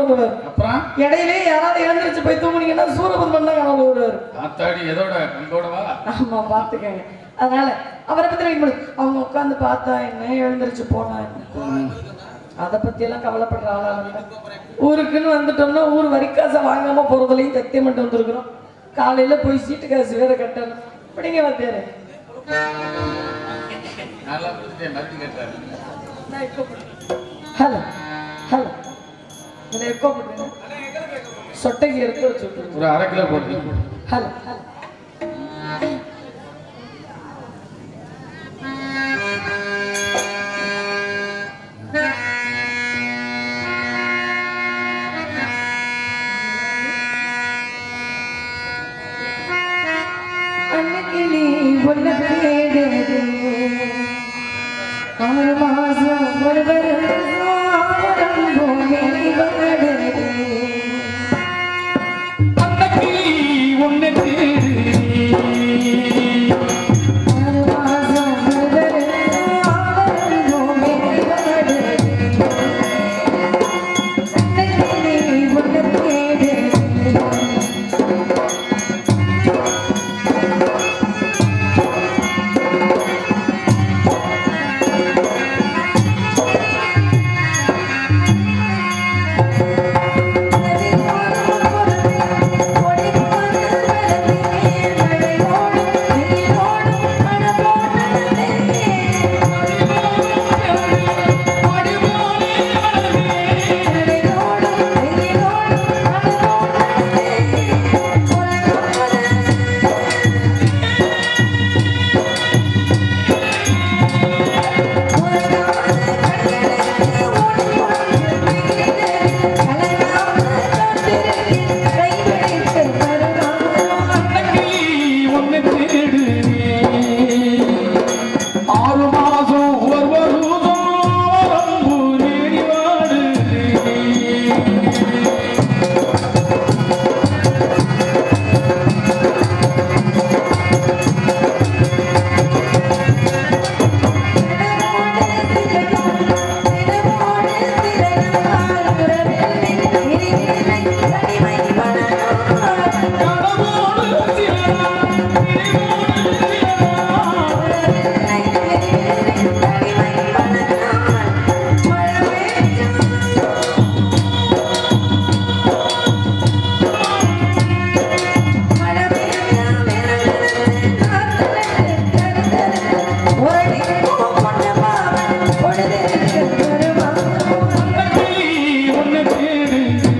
வருவார் அப்புறம் இடையிலே யாராவது எழுந்திருச்சு போய் தூங்குனீங்கன்னா சூரபத்மன் தான் கனவு வருவார் ஆத்தாடி எதோட கங்கோடவா ஆமா பாத்துக்கங்க அதனால அவரை பத்தி நினைக்கும் பொழுது அவங்க உட்காந்து பார்த்தா என்ன எழுந்திருச்சு போனா என்ன அதை பத்தி எல்லாம் கவலைப்படுற ஆளா இல்ல. ஊருக்குன்னு வந்துட்டோம்னா ஊர் வரிக்காசை வாங்காம போறதுலயும் சத்தியம் மட்டும் வந்திருக்கிறோம் காலையில போய் சீட்டு காசு வேற கட்டணும் இப்படிங்க வந்தேரு நல்லா கொடுத்துட்டேன் மறுபடி கேட்டாரு ஹலோ ஹலோ இதை எக்கோ பண்ணுங்க சொட்டைக்கு எடுத்து வச்சு விட்டுருங்க ஒரு அரை கிலோ போட்டு ஹலோ ஹலோ அன்னைக்கிளி ஒன்ன தேடுது ஆறு மாசம் ஒரு வருடம் பூமி வாடுது அந்த கிளி ஒண்ணு ஆறு மாசம் ஒரு வருடம் பூமி வாடுது அன்னைக்கிளி ஒன்ன தேடுது ஒண்ணு தேடு ஆறு மாசம் ஒரு வருஷம் பூமி வாடுது ஒண்ணு தேடு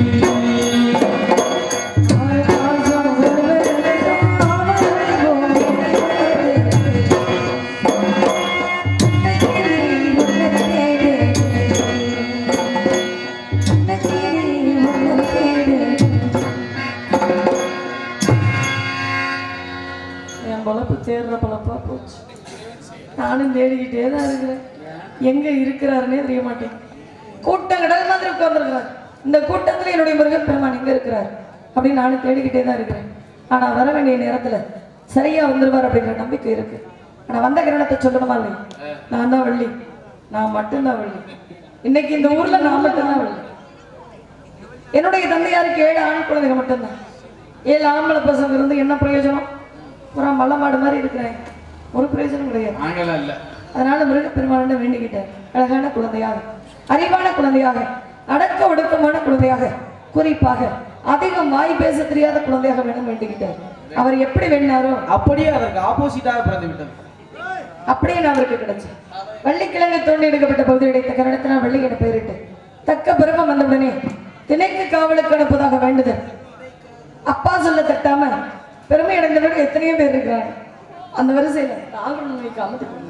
என் பொழப்பு தேடுற பொழப்பா போச்சு நானும் தேடிக்கிட்டே தான் இருக்கிறேன் எங்க இருக்கிறாருன்னே தெரிய மாட்டேன் கூட்டம் கடல் மாதிரி உட்கார்ந்துருக்கிறார் இந்த கூட்டத்துல என்னுடைய முருகப்பெருமான் எங்க இருக்கிறார் அப்படின்னு நானும் தேடிக்கிட்டே தான் இருக்கிறேன் ஆனா வர வேண்டிய நேரத்துல சரியா வந்துருவார் அப்படிங்கிற நம்பிக்கை இருக்கு ஆனா வந்த கிரணத்தை சொல்லணுமா இல்லை நான் தான் வள்ளி நான் மட்டும்தான் வள்ளி இன்னைக்கு இந்த ஊர்ல நான் மட்டும்தான் வள்ளி என்னுடைய தந்தையாருக்கு ஏழு ஆண் குழந்தைங்க மட்டும்தான் ஏழு ஆம்பளை பசங்க இருந்து என்ன பிரயோஜனம் ஒரு மலை மாடு மாதிரி இருக்கிறேன் ஒரு பிரயோஜனம் கிடையாது நாங்களாம் இல்ல அதனால முருகப்பெருமானை வேண்டிக்கிட்டேன் அழகான குழந்தையாக அறிவான குழந்தையாக அடக்க ஒடுக்கமான குழந்தையாக குறிப்பாக அதிகம் வாய் பேச தெரியாத குழந்தையாக வேணும் வேண்டிக்கிட்டார் அவர் எப்படி வேணாரோ அப்படியே அதற்கு ஆப்போசிட்டாக பிறந்து விட்டது அப்படியே நான் அவருக்கு கிடைச்சேன் வள்ளிக்கிழங்கு தோண்டி எடுக்கப்பட்ட பகுதி கிடைத்த கரணத்தினால் வள்ளி என பெயரிட்டு தக்க பருவம் வந்தவுடனே திணைக்கு காவலுக்கு அனுப்புவதாக வேண்டுதல் அப்பா சொல்ல தட்டாம பெருமை அடைந்தவர்கள் எத்தனையோ பேர் இருக்கிறாங்க அந்த வரிசையில ராவணன் வைக்காம திட்டுங்க.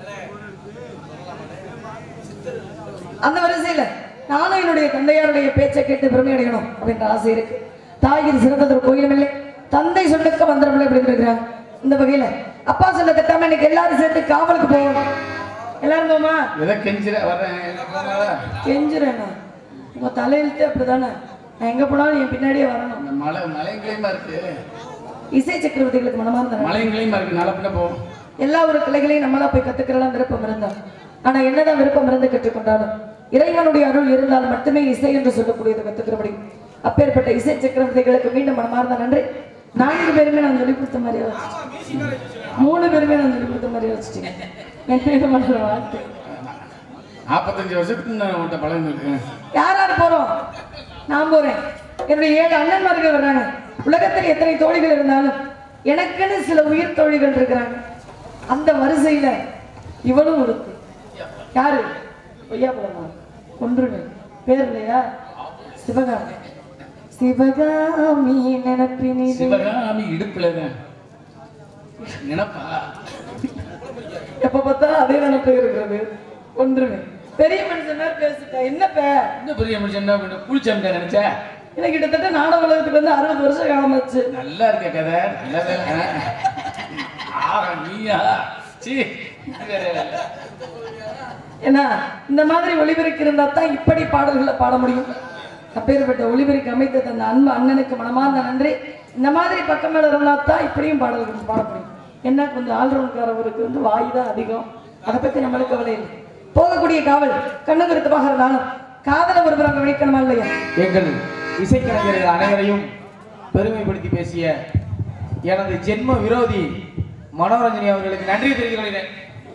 அந்த வரிசையில நானும் என்னுடைய தந்தையாருடைய பேச்சை கேட்டு பெருமை அடையணும் அப்படின்ற ஆசை இருக்கு தாயின் சிறந்தது ஒரு கோயிலும் இல்லை தந்தை சொல்லுக்க மந்திரமில்லை அப்படின்னு இருக்கிறாங்க இந்த வகையில அப்பா சொல்ல தட்டாம இன்னைக்கு எல்லாரும் சேர்த்து காவலுக்கு போவோம் எல்லாரும் போமா எதை கெஞ்சிர வர்றேன் என்ன போனாரா? கெஞ்சுறேண்ணா உங்க தலையெழுத்து அப்படிதானே நான் எங்க போனாலும் என் பின்னாடியே வரணும் இந்த மலை மலைங்களையுமா இருக்கு இசை சக்கரவர்த்திகளுக்கு மனமார்ந்த நன்றி. மலைங்களையுமா இருக்கு நாளை பின்ன போவோம் எல்லா ஒரு கிளைகளையும் நம்மளா போய் கத்துக்கிறலாம் விருப்பம் இருந்தா ஆனா என்னதான் விருப்பம் இருந்து கற்றுக்கொண்டாலும் இறைவனுடைய அருள் இருந்தால் மட்டுமே இசை என்று சொல்லக்கூடியது கத்துக்கிற முடியும் அப்பேற்பட்ட இசை சக்கரவர்த்திகளுக்கு மீண்டும் மனமார்ந்த நன்றி நான்கு பேருமே நான் சொல்லி கொடுத்த மாதிரியே வச்சு மூணு பேருமே நான் சொல்லி கொடுத்த மாதிரியே வச்சுட்டீங்க என்ன பண்ற வார்த்தை நாற்பத்தஞ்சு வருஷத்துக்கு நான் உன்கிட்ட பழகி இருக்கேன் யார் யார் போறோம் நான் போறேன் என்னுடைய ஏழு அண்ணன்மார்கள் வர்றாங்க உலகத்தில் எத்தனை தோழிகள் இருந்தாலும் எனக்குன்னு சில உயிர் தோழிகள் இருக்கிறாங்க அந்த வரிசையில இவளும் இருக்கு யாரு பொய்யா படமா ஒன்றுமே பேர் இல்லையா சிவகாமி சிவகாமி நினப்பினிலே சிவகாமி இடுப்புல தான் நினைப்பா எப்ப பார்த்தாலும் அதே நினைப்பு இருக்கிறது ஒன்றுமே பெரிய மனுஷன் மாதிரி பேசிட்டேன் என்னப்ப இந்த பெரிய மனுஷன் என்ன பண்ண குளிச்சாமிட்டா நினைச்சா எனக்கு கிட்டத்தட்ட நாடக உலகத்துக்கு வந்து அறுபது வருஷம் காலம் ஆச்சு நல்லா இருக்க கதை நல்ல வேலை ஆ நீயா சீ இது வேற வேலை. ஏன்னா இந்த மாதிரி ஒளிபெருக்கு இருந்தா தான் இப்படி பாடல்களை பாட முடியும் அப்பேற்பட்ட ஒளிபெருக்கு அமைத்த அந்த அன்பு அண்ணனுக்கு மனமார்ந்த நன்றி இந்த மாதிரி பக்கம் மேல இருந்தா தான் இப்படியும் பாடல்கள் பாட முடியும் என்ன கொஞ்சம் ஆல்ரவுண்ட்காரவருக்கு வந்து வாய் தான் அதிகம் அதை பத்தி நம்மளுக்கு கவலை இல்லை போகக்கூடிய காவல் கண்ணு கருத்துமாக இருந்தாலும் காதல ஒரு புறம் கவனிக்கணுமா இல்லையா எங்கள் இசைக்கலைஞர்கள் அனைவரையும் பெருமைப்படுத்தி பேசிய எனது ஜென்ம விரோதி மனோரஞ்சனி அவர்களுக்கு நன்றி தெரிவித்துக் கொள்கிறேன்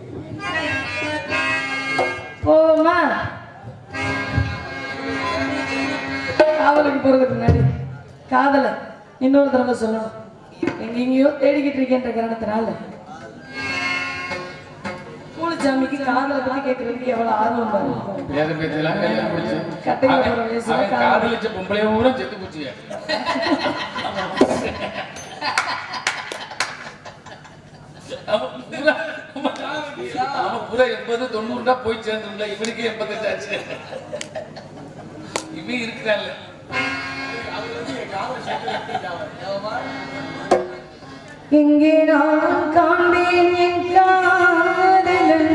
போமா காவலுக்கு போறதுக்கு முன்னாடி காதல இன்னொரு தடவை சொல்லணும் எங்க எங்கேயோ தேடிக்கிட்டு இருக்கேன்ற காரணத்தினால கூலிச்சாமிக்கு காதலை பத்தி கேட்கறதுக்கு எவ்வளவு ஆர்வம் பாருங்க வேத பேச்செல்லாம் கல்யாணம் முடிச்சு கட்டையில போற அவன் வயசுல அவன் காதல். காதலிச்ச பொம்பளைய பூரா செத்து போச்சுங்க அவன் பூரா அவன் பூரா எண்பது தொண்ணூறுடா போய் சேர்ந்துருந்தா இவனுக்கு எண்பத்தஞ்சு ஆச்சு இவன் இருக்கிறான்ல இங்கே நான் காண்பேன் என் காதலன்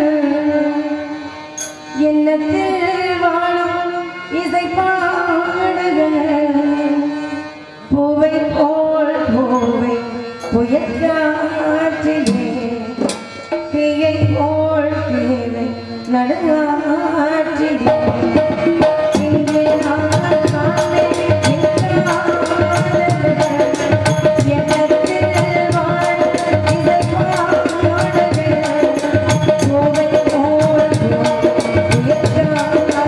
எண்ணத்தில் வாழும் இசை பாடுகள் பூவை போல் பூவை புயல் காற்றிலே தீயை போல் தீவை நடுங்காற்றிலே இங்கே நான் காண்பேன் என் காதலன் எண்ணத்தில் வாழும் இசை பாடுகள் பூவை போல் பூவை புயல்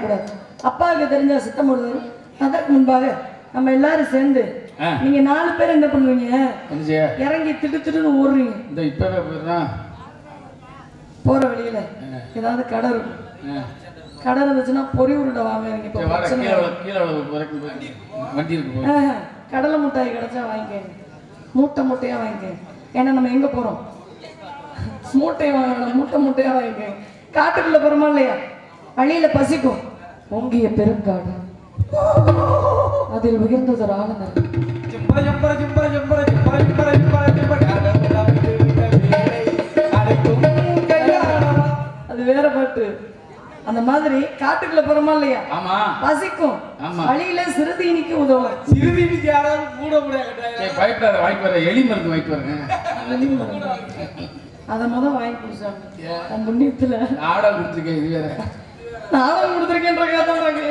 ஆயிடக்கூடாது அப்பாவுக்கு தெரிஞ்சா சித்தம் போடுவாரு அதற்கு முன்பாக நம்ம எல்லாரும் சேர்ந்து ஆ. நீங்க நாலு பேர் என்ன பண்ணுவீங்க என்ன செய்ய இறங்கி திட்டு திட்டுன்னு ஓடுறீங்க இந்த இப்பவே போயிடுறான் போற வழியில ஏதாவது கடை இருக்கும் கடை இருந்துச்சுன்னா பொறி உருண்டை வாங்குவீங்க இப்போ வர பிரச்சனை கீழே விழ- கீழே விழ வரைக்கும் போய் வண்டி இருக்கு போய் ஆஹ், கடலை மிட்டாய் கிடைச்சா வாங்கிக்கங்க மூட்டை மூட்டையா வாங்கிக்கங்க ஏன்னா நம்ம எங்க போறோம் மூட்டையை வாங்கணும் மூட்டை மூட்டையா வாங்கிக்கங்க காட்டுக்குள்ள போறோமா இல்லையா வழியில பசிக்கும் பொங்கிய பெருங்காடு அதில் உயர்ந்ததொரு ஆனந்தம் ஜம்பர ஜம்பர ஜம்பர ஜம்பர ஜம்பர ஜம்பர ஜம்பர ஜம்பர காலமெல்லாம் விட்டு விட்ட வேலை அனைத்தும் கல்யாணமா அது வேற பாட்டு அந்த மாதிரி காட்டுக்குள்ள போறோமா இல்லையா ஆமா பசிக்கும் ஆமா. வழியில சிறுதீனிக்கு உதவும் சிறுதீனிக்கு யாராவது கூட முடியாது கட்டாயம் சரி பயப்படாத வாய்ப்பு வர எலி மருந்து வாய்ப்பு வரேன் அதை முத வாங்கி குடிச்சாங்க அந்த புண்ணியத்துல ஆடா கொடுத்துருக்கேன் இது வேற நாடகம் கொடுத்துருக்கேன்ற கேட்டாங்க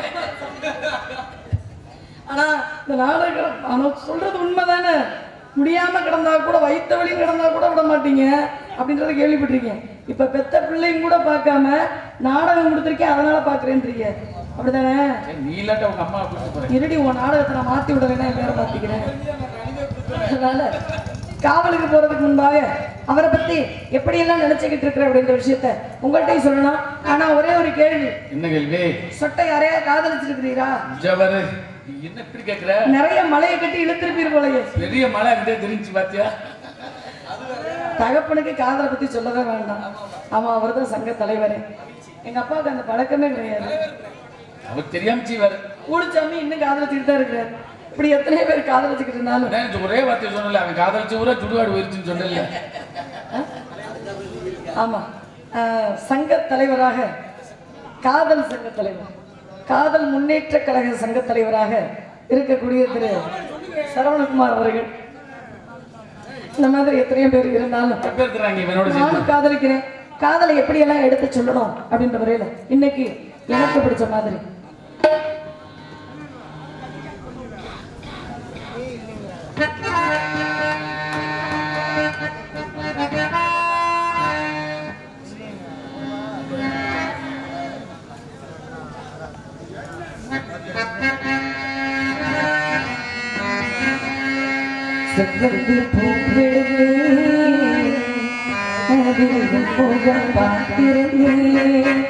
ஆனா இந்த நாடகம் ஆனா சொல்றது உண்மைதானே முடியாம கிடந்தா கூட வயிற்று வலியும் கிடந்தா கூட விட மாட்டீங்க அப்படின்றத கேள்விப்பட்டிருக்கேன் இப்ப பெத்த பிள்ளையும் கூட பார்க்காம நாடகம் கொடுத்துருக்கேன் அதனால பாக்குறேன்றீங்க அப்படிதானே சரி, நீ இல்லாட்ட உங்க அம்மா கூப்பிட்டு போறேன் இருடி உன் நாடகத்தை நான் மாத்தி விடலைன்னா என் பேரை மாத்திக்கிறேன் அதனால காவலுக்கு போறதுக்கு முன்பாக அவரை பத்தி எப்படியெல்லாம் நினைச்சுக்கிட்டு இருக்கிற அப்படின்ற விஷயத்த உங்கள்கிட்டயும் சொல்லலாம் ஆனா ஒரே ஒரு கேள்வி என்ன கேள்வி சொட்டை யாரையா காதலிச்சிருக்கிறீரா ஜவரு நீ என்ன இப்படி கேக்குற நிறைய மலையை கட்டி இழுத்திருப்பீர் போலயே பெரிய மலை இருந்தே தெரிஞ்சு பாத்தியா தகப்பனுக்கு காதலை பத்தி சொல்லவே வேண்டாம் அவன் அவர் தான் சங்க தலைவர் எங்க அப்பாவுக்கு அந்த பழக்கமே கிடையாது அவர் தெரியாம செய்வாரு கூடிச்சாமி இன்னும் காதலிச்சுட்டு தான் இருக்கிறார் இப்படி எத்தனை பேர் காதலிச்சுக்கிட்டு இருந்தாலும் அதான் ஒரே வார்த்தை சொன்னல அவன் காதலிச்ச ஊரா சுடுகாடு போயிருச்சுன்னு சொன்னல ஆமா ஆஹ், சங்க தலைவராக காதல் சங்க தலைவர் காதல் முன்னேற்ற கழக சங்க தலைவராக இருக்கக்கூடிய திரு சரவணகுமார் அவர்கள் இந்த மாதிரி எத்தனையோ பேர் இருந்தாலும் எப்ப இருக்கிறாங்க இவனோட சேர்ந்து நானும் காதலிக்கிறேன் காதலை எப்படியெல்லாம் எடுத்து சொல்லணும் அப்படின்ற முறையில இன்னைக்கு எனக்கு பிடிச்ச மாதிரி செவ்வந்தி பூவிடுவே அதில் முகம் பார்த்திருந்தேன்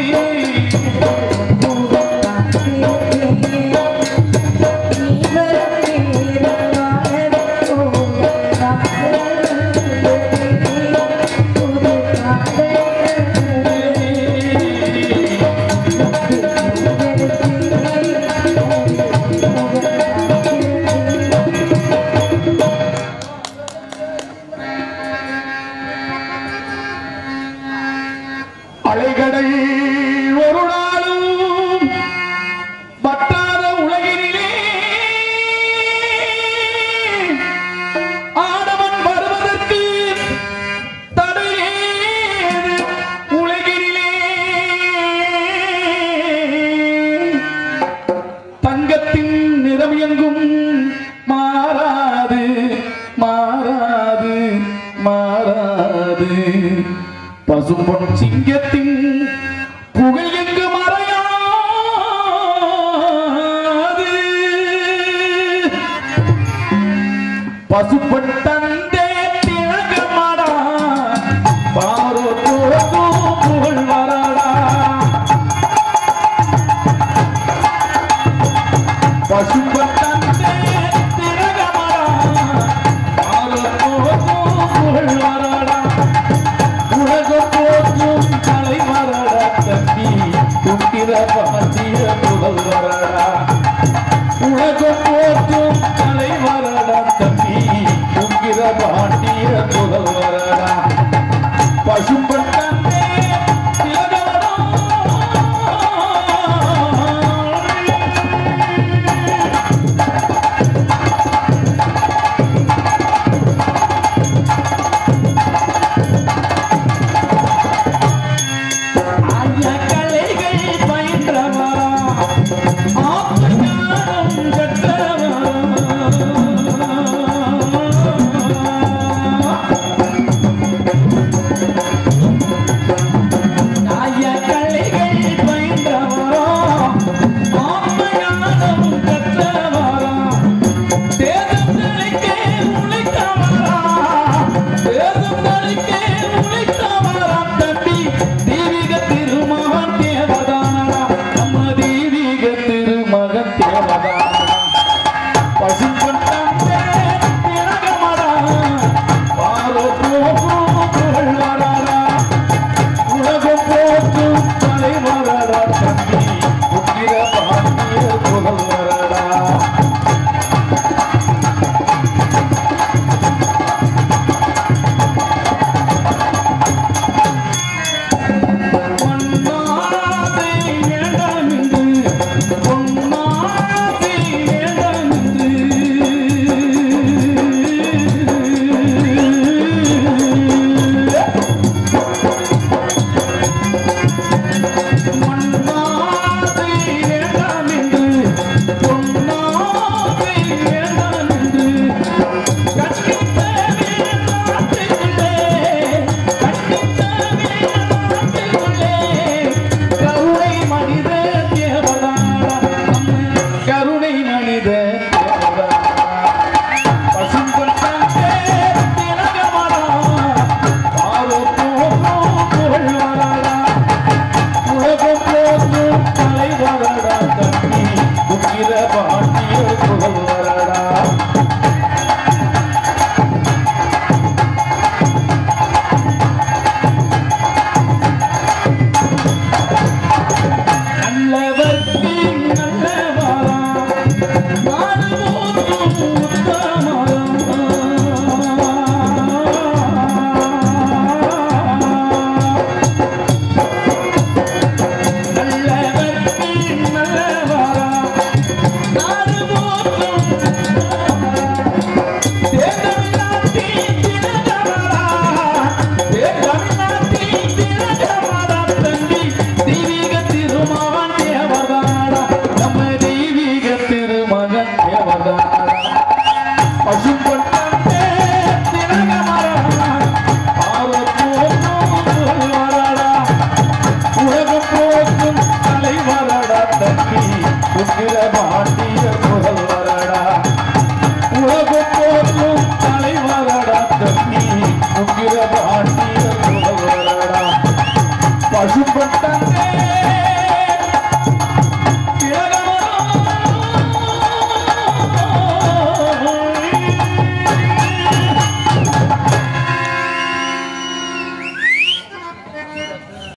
நீ வர பசும்பொன் சிங்கத்தின் புகழ் எங்கு மறையாது பசுப்பன் தந்தை